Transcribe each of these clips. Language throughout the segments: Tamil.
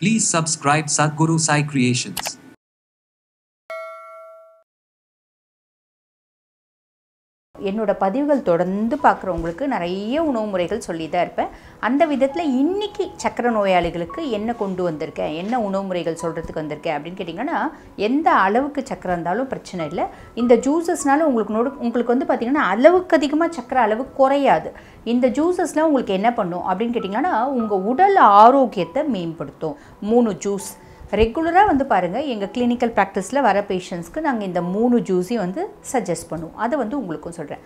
Please subscribe Sadhguru Sai Creations. என்னோட பதிவுகள் தொடர்ந்து பார்க்குறவங்களுக்கு நிறைய உணவு முறைகள் சொல்லி தான் இருப்பேன் அந்த விதத்தில் இன்னைக்கு சக்கரை நோயாளிகளுக்கு என்ன கொண்டு வந்திருக்கேன் என்ன உணவு முறைகள் சொல்கிறதுக்கு வந்திருக்கேன் அப்படின்னு கேட்டிங்கன்னா எந்த அளவுக்கு சக்கரை இருந்தாலும் பிரச்சனை இல்லை இந்த ஜூஸஸ்னால உங்களுக்கு நோடு உங்களுக்கு வந்து பார்த்திங்கன்னா அளவுக்கு அதிகமாக சக்கரை அளவு குறையாது இந்த ஜூஸஸ்லாம் உங்களுக்கு என்ன பண்ணும் அப்படின்னு கேட்டிங்கன்னா உங்கள் உடல் ஆரோக்கியத்தை மேம்படுத்தும் மூணு ஜூஸ் ரெகுலராக வந்து பாருங்கள் எங்கள் கிளினிக்கல் ப்ராக்டிஸில் வர பேஷண்ட்ஸ்க்கு நாங்கள் இந்த மூணு ஜூஸையும் வந்து சஜஸ்ட் பண்ணுவோம் அதை வந்து உங்களுக்கும் சொல்கிறேன்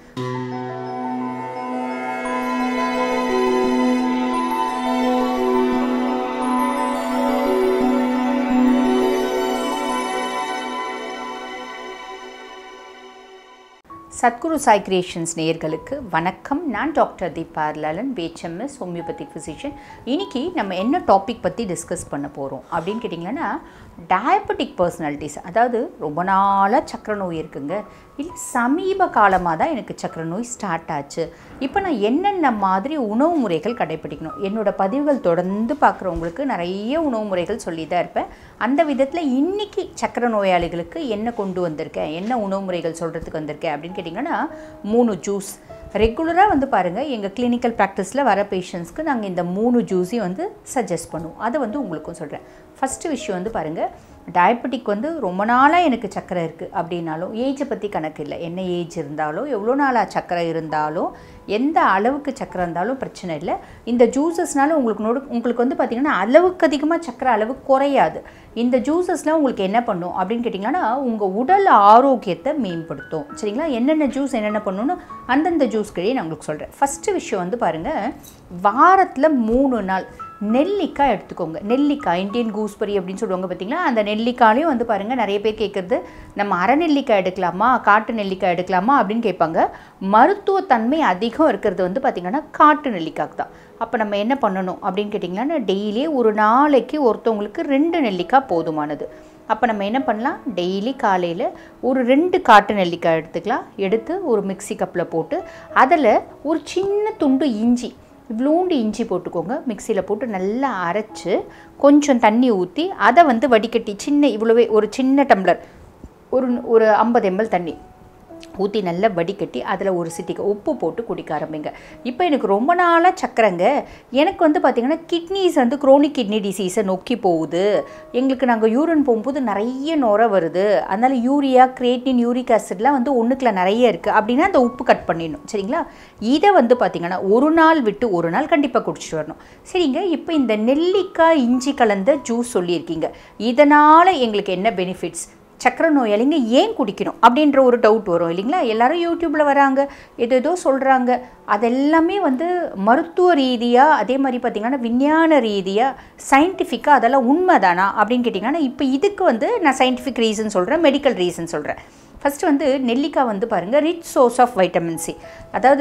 சத்குரு சாய் கிரியேஷன்ஸ் நேயர்களுக்கு வணக்கம் நான் doctor Deepa Lalan BHMS homeopathic physician இன்னைக்கு நம்ம என்ன டாபிக் பற்றி டிஸ்கஸ் பண்ண போகிறோம் அப்படின்னு கேட்டிங்கன்னா டயபெட்டிக் பர்சனாலிட்டிஸ் அதாவது ரொம்ப நாளாக சக்கரை நோய் இருக்குங்க இல்லை சமீப காலமாக தான் எனக்கு சக்கரை நோய் ஸ்டார்ட் ஆச்சு இப்போ நான் என்னென்ன மாதிரி உணவு முறைகள் கடைப்பிடிக்கணும் என்னோட பதிவுகள் தொடர்ந்து பார்க்குறவங்களுக்கு நிறைய உணவு முறைகள் சொல்லி தான் இருப்பேன் அந்த விதத்தில் இன்னைக்கு சக்கரை நோயாளிகளுக்கு என்ன கொண்டு வந்திருக்கேன் என்ன உணவு முறைகள் சொல்கிறதுக்கு வந்திருக்கேன் அப்படின்னு கேட்டிங்கன்னா மூணு ஜூஸ் ரெகுலராக வந்து பாருங்கள் எங்கள் கிளினிக்கல் ப்ராக்டிஸில் வர பேஷண்ட்ஸ்க்கு நாங்கள் இந்த மூணு ஜூஸையும் வந்து சஜஸ்ட் பண்ணுவோம் அதை வந்து உங்களுக்கும் சொல்கிறேன் ஃபஸ்ட்டு விஷயம் வந்து பாருங்கள் டயபெட்டிக் வந்து ரொம்ப நாளாக எனக்கு சக்கரை இருக்குது அப்படின்னாலும் ஏஜை பற்றி கணக்கு இல்லை என்ன ஏஜ் இருந்தாலும் எவ்வளோ நாளாக சக்கரை இருந்தாலும் எந்த அளவுக்கு சக்கரை இருந்தாலும் பிரச்சனை இல்லை இந்த ஜூஸஸ்னால உங்களுக்கு நோடு உங்களுக்கு வந்து பார்த்திங்கன்னா அளவுக்கு அதிகமாக சக்கரை அளவு குறையாது இந்த ஜூஸஸ்லாம் உங்களுக்கு என்ன பண்ணும் அப்படின்னு கேட்டிங்கன்னா உங்கள் உடல் ஆரோக்கியத்தை மேம்படுத்தும் சரிங்களா என்னென்ன ஜூஸ் என்னென்ன பண்ணணும்னு அந்தந்த ஜூஸ் கீழே நான் உங்களுக்கு சொல்கிறேன் ஃபஸ்ட்டு விஷயம் வந்து பாருங்கள் வாரத்தில் மூணு நாள் நெல்லிக்காய் எடுத்துக்கோங்க நெல்லிக்காய் இந்தியன் கூஸ்பெரி அப்படின்னு சொல்லுவாங்க பார்த்தீங்களா அந்த நெல்லிக்காயிலையும் வந்து பாருங்கள் நிறைய பேர் கேட்குறது நம்ம அரை நெல்லிக்காய் எடுக்கலாமா காட்டு நெல்லிக்காய் எடுக்கலாமா அப்படின்னு கேட்பாங்க மருத்துவத்தன்மை அதிகம் இருக்கிறது வந்து பார்த்திங்கன்னா காட்டு நெல்லிக்காய் தான் அப்போ நம்ம என்ன பண்ணணும் அப்படின்னு கேட்டிங்கன்னா டெய்லி ஒரு நாளைக்கு ஒருத்தவங்களுக்கு ரெண்டு நெல்லிக்காய் போதுமானது அப்போ நம்ம என்ன பண்ணலாம் டெய்லி காலையில் ஒரு ரெண்டு காட்டு நெல்லிக்காய் எடுத்துக்கலாம் எடுத்து ஒரு மிக்சி கப்பில் போட்டு அதில் ஒரு சின்ன துண்டு இஞ்சி இவ்வளோண்டு இஞ்சி போட்டுக்கோங்க மிக்சியில் போட்டு நல்லா அரைச்சி கொஞ்சம் தண்ணி ஊற்றி அதை வந்து வடிகட்டி சின்ன இவ்வளோவே ஒரு சின்ன டம்ளர் ஒரு ஒரு ஐம்பது எம்எல் தண்ணி ஊற்றி நல்லா வடிகட்டி அதில் ஒரு சிட்டிக்கு உப்பு போட்டு குடிக்க ஆரம்பிங்க இப்போ எனக்கு ரொம்ப நாளாக சக்கரைங்க எனக்கு வந்து பார்த்திங்கன்னா கிட்னிஸ் வந்து குரோனிக் கிட்னி டிசீஸை நோக்கி போகுது எங்களுக்கு நாங்கள் யூரின் போகும்போது நிறைய நுர வருது அதனால் யூரியா கிரேட்டின் யூரிக் ஆசிட்லாம் வந்து ஒன்றுக்குள்ள நிறைய இருக்குது அப்படின்னா அந்த உப்பு கட் பண்ணிடணும் சரிங்களா இதை வந்து பார்த்திங்கன்னா ஒரு நாள் விட்டு ஒரு நாள் கண்டிப்பாக குடிச்சிட்டு வரணும் சரிங்க இப்போ இந்த நெல்லிக்காய் இஞ்சி கலந்த ஜூஸ் சொல்லியிருக்கீங்க இதனால் எங்களுக்கு என்ன பெனிஃபிட்ஸ் சக்கரை நோயாளிங்க ஏன் குடிக்கணும் அப்படின்ற ஒரு டவுட் வரும் இல்லைங்களா எல்லாரும் யூடியூப்பில் வராங்க எது ஏதோ சொல்கிறாங்க அதெல்லாமே வந்து மருத்துவ ரீதியாக அதே மாதிரி பார்த்திங்கன்னா விஞ்ஞான ரீதியாக சயின்டிஃபிக்காக அதெல்லாம் உண்மைதானா அப்படின்னு கேட்டிங்கன்னா இப்போ இதுக்கு வந்து நான் சயின்டிஃபிக் ரீசன் சொல்கிறேன் மெடிக்கல் ரீசன் சொல்கிறேன் ஃபஸ்ட்டு வந்து நெல்லிக்காய் வந்து பாருங்கள் rich source of vitamin C அதாவது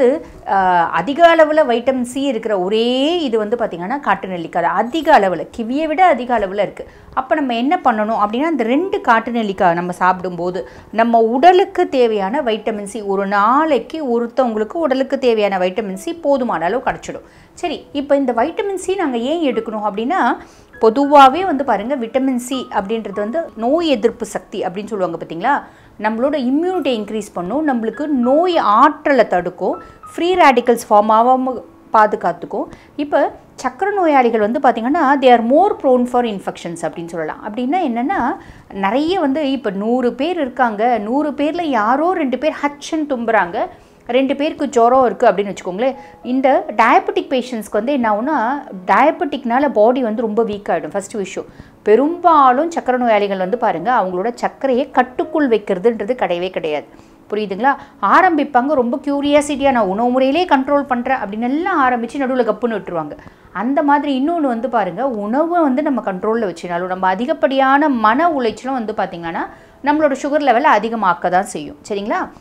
அதிக அளவில் வைட்டமின் சி இருக்கிற ஒரே இது வந்து பார்த்திங்கன்னா காட்டு நெல்லிக்காய் அது அதிக அளவில் கிவியை விட அதிக அளவில் இருக்குது அப்போ நம்ம என்ன பண்ணணும் அப்படின்னா அந்த ரெண்டு காட்டு நெல்லிக்காய் நம்ம சாப்பிடும்போது நம்ம உடலுக்கு தேவையான வைட்டமின் சி ஒரு நாளைக்கு ஒருத்தவங்களுக்கு உடலுக்கு தேவையான வைட்டமின் சி போதுமான அளவு கிடச்சிடும் சரி இப்போ இந்த வைட்டமின் சி நாங்கள் ஏன் எடுக்கணும் அப்படின்னா பொதுவாகவே வந்து பாருங்கள் விட்டமின் சி அப்படின்றது வந்து நோய் எதிர்ப்பு சக்தி அப்படின்னு சொல்லுவாங்க பார்த்தீங்களா நம்மளோட இம்யூனிட்டியை இன்க்ரீஸ் பண்ணும் நம்மளுக்கு நோய் ஆற்றலை தடுக்கும் ஃப்ரீ ரேடிக்கல்ஸ் ஃபார்ம் ஆகாமல் பாதுகாத்துக்கும் இப்போ சக்கரை நோயாளிகள் வந்து பார்த்திங்கன்னா they are more prone for infections அப்படின்னு சொல்லலாம் அப்படின்னா என்னென்னா நிறைய வந்து இப்போ நூறு பேர் இருக்காங்க நூறு பேரில் யாரோ ரெண்டு பேர் ஹச்சுன்னு தும்புறாங்க ரெண்டு பேருக்கு ஜுரம் இருக்குது அப்படின்னு வச்சுக்கோங்களேன் இந்த டயபெட்டிக் பேஷண்ட்ஸ்க்கு வந்து என்ன ஆகுனா டயபெட்டிக்னால பாடி வந்து ரொம்ப வீக் ஆகிடும் ஃபஸ்ட்டு விஷயம் பெரும்பாலும் சக்கரை நோயாளிகள் வந்து பாருங்கள் அவங்களோட சர்க்கரையை கட்டுக்குள் வைக்கிறதுன்றது கிடையவே கிடையாது புரியுதுங்களா ஆரம்பிப்பாங்க ரொம்ப க்யூரியாசிட்டியாக நான் உணவு முறையிலே கண்ட்ரோல் பண்ணுறேன் அப்படின்னு எல்லாம் ஆரம்பித்து நடுவில் கப்புன்னு விட்டுருவாங்க அந்த மாதிரி இன்னொன்று வந்து பாருங்கள் உணவை வந்து நம்ம கண்ட்ரோலில் வச்சுனாலும் நம்ம அதிகப்படியான மன உளைச்சலும் வந்து பார்த்திங்கன்னா நம்மளோட சுகர் லெவலை அதிகமாக்க தான் செய்யும் சரிங்களா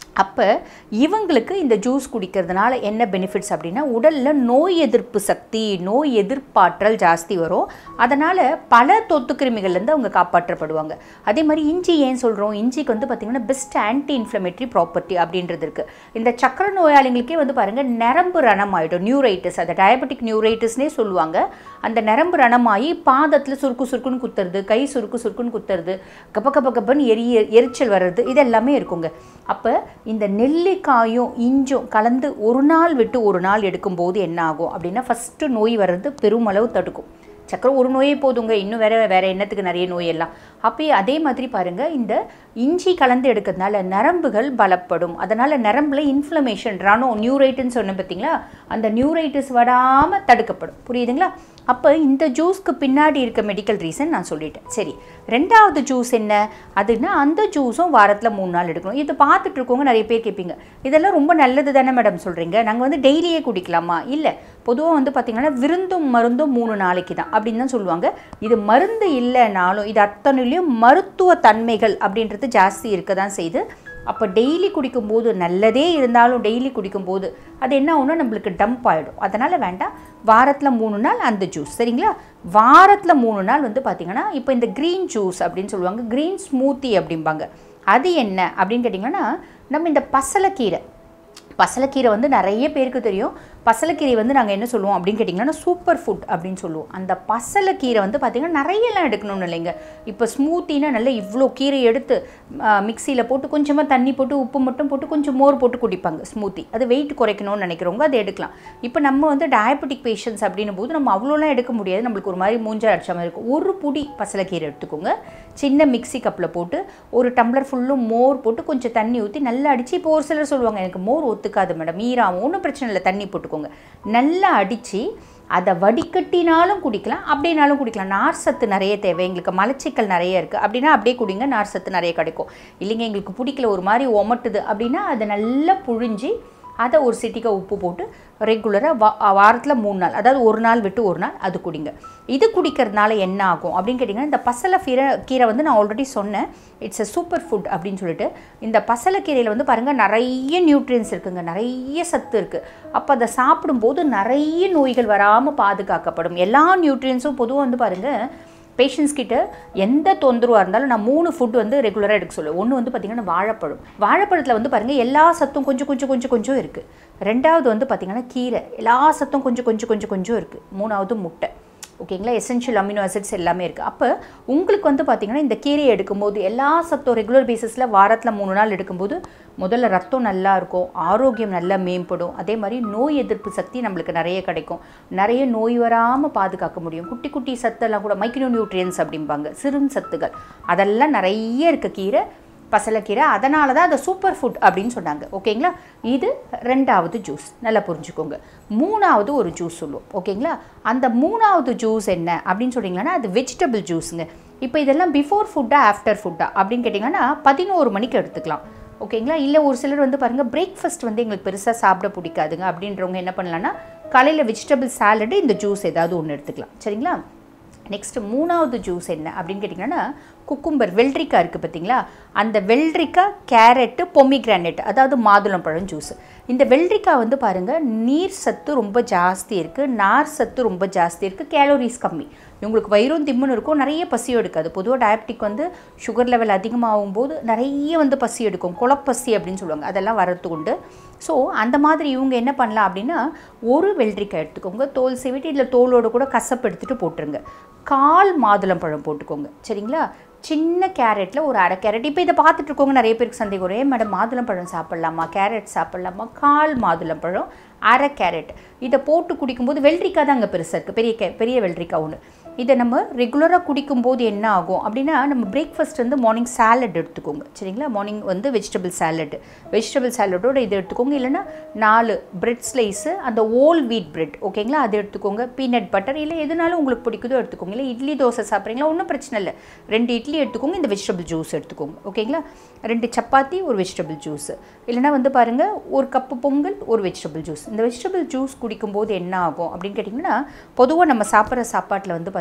அப்போ இவங்களுக்கு இந்த ஜூஸ் குடிக்கிறதுனால என்ன பெனிஃபிட்ஸ் அப்படின்னா உடலில் நோய் எதிர்ப்பு சக்தி நோய் எதிர்ப்பாற்றல் ஜாஸ்தி வரும் அதனால் பல தொத்து கிருமிகள்லேருந்து அவங்க காப்பாற்றப்படுவாங்க அதே மாதிரி இஞ்சி ஏன் சொல்கிறோம் இஞ்சிக்கு வந்து பார்த்திங்கன்னா பெஸ்ட் ஆன்டி இன்ஃப்ளமேட்டரி ப்ராப்பர்ட்டி அப்படின்றது இருக்குது இந்த சக்கரை நோயாளிகளுக்கே வந்து பாருங்கள் நரம்பு ரணம் ஆகிடும் நியூரைட்டிஸ் அதை டயபெட்டிக் நியூரைட்டிஸ்னே சொல்லுவாங்க அந்த நரம்பு ரணமாகி பாதத்தில் சுருக்கு சுருக்குன்னு குத்துறது கை சுருக்கு சுருக்குன்னு குத்துறது கப்ப கப்ப கப்பன்னு எரிய எரிச்சல் வர்றது இது எல்லாமே இருக்குங்க அப்போ இந்த நெல்லிக்காயும் இஞ்சும் கலந்து ஒரு நாள் விட்டு ஒரு நாள் எடுக்கும்போது என்ன ஆகும் அப்படின்னா ஃபஸ்ட்டு நோய் வர்றது பெருமளவு தடுக்கும் சக்கரை ஒரு நோயே போதுங்க இன்னும் வேற வேற என்னத்துக்கு நிறைய நோய் எல்லாம் அப்பயே அதே மாதிரி பாருங்க இந்த இஞ்சி கலந்து எடுக்கிறதுனால நரம்புகள் பலப்படும் அதனால நரம்புல இன்ஃப்ளமேஷன் ரணோ நியூரைட்டுன்னு சொன்னேன் பார்த்தீங்களா அந்த நியூரைட்டிஸ் வராமல் தடுக்கப்படும் புரியுதுங்களா அப்போ இந்த ஜூஸ்க்கு பின்னாடி இருக்க மெடிக்கல் ரீசன் நான் சொல்லிட்டேன் சரி ரெண்டாவது ஜூஸ் என்ன அதுன்னா அந்த ஜூஸும் வாரத்தில் மூணு நாள் எடுக்கணும் இது பார்த்துட்டு இருக்கவங்க நிறைய பேர் கேட்பீங்க இதெல்லாம் ரொம்ப நல்லது தானே மேடம் சொல்கிறீங்க நாங்கள் வந்து டெய்லியே குடிக்கலாமா இல்லை பொதுவாக வந்து பார்த்திங்கன்னா விருந்தும் மருந்தும் மூணு நாளைக்கு தான் அப்படின்னு தான் சொல்லுவாங்க இது மருந்து இல்லைனாலும் இது அத்தனையிலையும் மருத்துவ தன்மைகள் அப்படின்றது ஜாஸ்தி இருக்க தான் செய்யுது அப்போ டெய்லி குடிக்கும்போது நல்லதே இருந்தாலும் டெய்லி குடிக்கும்போது அது என்ன ஆகும்னா நம்மளுக்கு டம்ப் ஆகிடும் அதனால் வேண்டாம் வாரத்தில் மூணு நாள் அந்த ஜூஸ் சரிங்களா வாரத்தில் மூணு நாள் வந்து பார்த்திங்கன்னா இப்போ இந்த க்ரீன் ஜூஸ் அப்படின்னு சொல்லுவாங்க க்ரீன் ஸ்மூத்தி அப்படிம்பாங்க அது என்ன அப்படின்னு கேட்டிங்கன்னா நம்ம இந்த பசலைக்கீரை பசலைக்கீரை வந்து நிறைய பேருக்கு தெரியும் பசலைக்கீரை வந்து நாங்கள் என்ன சொல்லுவோம் அப்படின்னு கேட்டிங்கன்னா சூப்பர் ஃபுட் அப்படின்னு சொல்லுவோம் அந்த பசலைக்கீரை வந்து பார்த்திங்கன்னா நிறையலாம் எடுக்கணும்னு இல்லைங்க இப்போ ஸ்மூத்தினா நல்லா இவ்வளோ கீரை எடுத்து மிக்சியில் போட்டு கொஞ்சமாக தண்ணி போட்டு உப்பு மட்டும் போட்டு கொஞ்சம் மோர் போட்டு குடிப்பாங்க ஸ்மூத்தி அது வெயிட் குறைக்கணும்னு நினைக்கிறவங்க அதை எடுக்கலாம் இப்போ நம்ம வந்து டயபெட்டிக் பேஷண்ட்ஸ் அப்படின்னும் போது நம்ம அவ்வளோலாம் எடுக்க முடியாது நம்மளுக்கு ஒரு மாதிரி மூஞ்சா அடிச்ச மாதிரி இருக்கும் ஒரு புடி பசலைக்கீரை எடுத்துக்கோங்க சின்ன மிக்ஸி கப்பில் போட்டு ஒரு டம்ளர் ஃபுல்லும் மோர் போட்டு கொஞ்சம் தண்ணி ஊற்றி நல்லா அடித்து இப்போ ஒரு சிலர் சொல்லுவாங்க எனக்கு மோர் ஒத்துக்காது மேடம் ஈராவும் ஒன்றும் பிரச்சனை இல்லை தண்ணி போட்டுக்கோங்க நல்லா அடித்து அதை வடிகட்டினாலும் குடிக்கலாம் அப்படின்னாலும் குடிக்கலாம் நார் சத்து நிறைய தேவை எங்களுக்கு மலச்சிக்கல் நிறைய இருக்குது அப்படின்னா அப்படியே குடிங்க நார் சத்து நிறைய கிடைக்கும் இல்லைங்க எங்களுக்கு பிடிக்கல ஒரு மாதிரி ஒமட்டுது அப்படின்னா அதை நல்லா புழிஞ்சி அதை ஒரு சிட்டிக்கா உப்பு போட்டு ரெகுலராக வா வாரத்தில் மூணு நாள் அதாவது ஒரு நாள் விட்டு ஒரு நாள் அது குடிங்க இது குடிக்கிறதுனால என்ன ஆகும் அப்படின்னு கேட்டிங்கன்னா இந்த பசலை கீரை கீரை வந்து நான் ஆல்ரெடி சொன்னேன் இட்ஸ் a சூப்பர் ஃபுட் அப்படின்னு சொல்லிட்டு இந்த பசலைக்கீரையில் வந்து பாருங்கள் நிறைய நியூட்ரியன்ஸ் இருக்குங்க நிறைய சத்து இருக்குது அப்போ அதை சாப்பிடும்போது நிறைய நோய்கள் வராமல் பாதுகாக்கப்படும் எல்லா நியூட்ரியன்ஸும் பொதுவாக வந்து பாருங்கள் பேஷண்ட்ஸ் கிட்ட எந்த தொந்தரவாக இருந்தாலும் நான் மூணு ஃபுட் வந்து ரெகுலராக எடுக்க சொல்லுவேன் ஒன்று வந்து பார்த்திங்கன்னா வாழைப்பழம் வாழைப்பழத்தில் வந்து பாருங்கள் எல்லா சத்தும் கொஞ்சம் கொஞ்சம் கொஞ்சம் கொஞ்சம் இருக்குது ரெண்டாவது வந்து பார்த்திங்கன்னா கீரை எல்லா சத்தும் கொஞ்சம் கொஞ்சம் கொஞ்சம் கொஞ்சம் இருக்குது மூணாவது முட்டை ஓகேங்களா எசென்ஷியல் அமினோ அசிட்ஸ் எல்லாமே இருக்குது அப்போ உங்களுக்கு வந்து பார்த்திங்கன்னா இந்த கீரையை எடுக்கும்போது எல்லா சத்தும் ரெகுலர் பேசிஸில் வாரத்தில் மூணு நாள் எடுக்கும்போது முதல்ல ரத்தம் நல்லா இருக்கும் ஆரோக்கியம் நல்லா மேம்படும் அதே மாதிரி நோய் எதிர்ப்பு சக்தி நம்மளுக்கு நிறைய கிடைக்கும் நிறைய நோய் வராமல் பாதுகாக்க முடியும் குட்டி குட்டி சத்தெல்லாம் கூட மைக்ரோ நியூட்ரியன்ஸ் அப்படிம்பாங்க சிறும் சத்துகள் அதெல்லாம் நிறைய இருக்க கீரை பசலைக்கீரை அதனால தான் அதை சூப்பர் ஃபுட் அப்படின்னு சொன்னாங்க ஓகேங்களா இது ரெண்டாவது ஜூஸ் நல்லா புரிஞ்சுக்கோங்க மூணாவது ஒரு ஜூஸ் சொல்லுவோம் ஓகேங்களா அந்த மூணாவது ஜூஸ் என்ன அப்படின்னு சொன்னீங்கன்னா அது வெஜிடபிள் ஜூஸுங்க இப்போ இதெல்லாம் பிஃபோர் ஃபுட்டா ஆஃப்டர் ஃபுட்டா அப்படின்னு கேட்டிங்கன்னா பதினோரு மணிக்கு எடுத்துக்கலாம் ஓகேங்களா இல்லை ஒரு சிலர் வந்து பாருங்கள் பிரேக்ஃபாஸ்ட் வந்து எங்களுக்கு பெருசாக சாப்பிட பிடிக்காதுங்க அப்படின்றவங்க என்ன பண்ணலான்னா காலையில் வெஜிடபிள் சாலடு இந்த ஜூஸ் ஏதாவது ஒன்று எடுத்துக்கலாம் சரிங்களா நெக்ஸ்ட் மூணாவது ஜூஸ் என்ன அப்படின்னு கேட்டிங்கன்னா குக்கும்பர் வெள்ளரிக்காய் இருக்குது பார்த்தீங்களா அந்த வெள்ளரிக்காய் கேரட்டு பொமிக்ரானேட் அதாவது மாதுளம்பழம் ஜூஸ் இந்த வெள்ளரிக்காய் வந்து பாருங்கள் நீர் சத்து ரொம்ப ஜாஸ்தி இருக்குது நார் சத்து ரொம்ப ஜாஸ்தி இருக்குது கேலோரிஸ் கம்மி இவங்களுக்கு வயிறும் திம்முன்னு இருக்கும் நிறைய பசி எடுக்காது பொதுவாக டயபெட்டிக் வந்து சுகர் லெவல் அதிகமாகும் போது நிறைய வந்து பசி எடுக்கும் குளப்பசி அப்படின்னு சொல்லுவாங்க அதெல்லாம் வரத்து உண்டு ஸோ அந்த மாதிரி இவங்க என்ன பண்ணலாம் அப்படின்னா ஒரு வெள்ளரிக்காய் எடுத்துக்கோங்க தோல் சீவிட்டு இல்லை தோலோடு கூட கசப்பு எடுத்துகிட்டு போட்டுருங்க கால் மாதுளம்பழம் போட்டுக்கோங்க சரிங்களா சின்ன கேரட்டில் ஒரு அரை கேரட் இப்போ இதை பார்த்துட்டு இருக்கவங்க நிறைய பேருக்கு சந்தேகம் வரும் ஏன் மேடம் மாதுளம்பழம் சாப்பிட்லாமா கேரட் சாப்பிட்லாமா கால் மாதுளம்பழம் அரை கேரட் இதை போட்டு குடிக்கும்போது வெள்ளரிக்காய் தான் அங்கே பெருசாக இருக்குது பெரிய கே பெரிய வெள்ளரிக்காய் ஒன்று இதை நம்ம ரெகுலராக குடிக்கும்போது என்ன ஆகும் அப்படின்னா நம்ம பிரேக்ஃபாஸ்ட் வந்து மார்னிங் சாலட் எடுத்துக்கோங்க சரிங்களா மார்னிங் வந்து வெஜிடபிள் சாலட் வெஜிடபிள் சாலட்டோட இது எடுத்துக்கோங்க இல்லைன்னா நாலு பிரெட் ஸ்லைஸு அந்த ஓல் வீட் பிரெட் ஓகேங்களா அது எடுத்துக்கோங்க பீனட் பட்டர் இல்லை எதுனாலும் உங்களுக்கு பிடிக்குதோ எடுத்துக்கோங்க இல்லை இட்லி தோசை சாப்பிட்றீங்களா ஒன்றும் பிரச்சனை இல்லை ரெண்டு இட்லி எடுத்துக்கோங்க இந்த வெஜிடபிள் ஜூஸ் எடுத்துக்கோங்க ஓகேங்களா ரெண்டு சப்பாத்தி ஒரு வெஜிடபிள் ஜூஸ் இல்லைன்னா வந்து பாருங்கள் ஒரு கப்பு பொங்கல் ஒரு வெஜிடபிள் ஜூஸ் இந்த வெஜிடபிள் ஜூஸ் குடிக்கும்போது என்ன ஆகும் அப்படின்னு கேட்டிங்கன்னா பொதுவாக நம்ம சாப்பிட்ற சாப்பாட்டில் வந்து பார்த்திங்கன்னா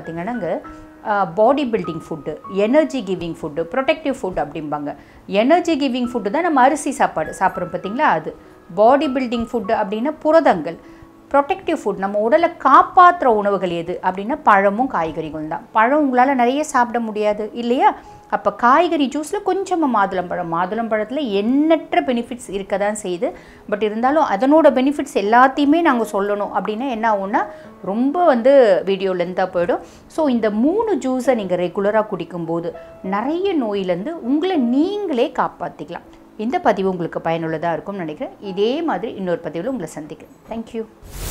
பார்த்தீங்கன்னா body building food energy giving food protective food அப்படிம்பாங்க எனர்ஜி கிவிங் ஃபுட்டு தான் நம்ம அரிசி சாப்பாடு சாப்பிட்றோம் பார்த்தீங்களா அது பாடி பில்டிங் ஃபுட்டு அப்படின்னா புரதங்கள் ப்ரொடெக்டிவ் ஃபுட் நம்ம உடலை காப்பாற்றுற உணவுகள் எது அப்படின்னா பழமும் காய்கறிகளும் தான் பழம் உங்களால் நிறைய சாப்பிட முடியாது இல்லையா அப்போ காய்கறி ஜூஸில் கொஞ்சமாக மாதுளம்பழம் மாதுளம்பழத்தில் எண்ணற்ற பெனிஃபிட்ஸ் இருக்க தான் செய்யுது பட் இருந்தாலும் அதனோட பெனிஃபிட்ஸ் எல்லாத்தையுமே நாங்கள் சொல்லணும் அப்படின்னா என்ன ஆகும்னா ரொம்ப வந்து வீடியோ லென்த்தாக போயிடும் ஸோ இந்த மூணு ஜூஸை நீங்கள் ரெகுலராக குடிக்கும்போது நிறைய நோயிலேருந்து உங்களை நீங்களே காப்பாற்றிக்கலாம் இந்த பதிவு உங்களுக்கு பயனுள்ளதாக இருக்கும்னு நினைக்கிறேன் இதே மாதிரி இன்னொரு பதிவில் உங்களை சந்திக்கிறேன் தேங்க்யூ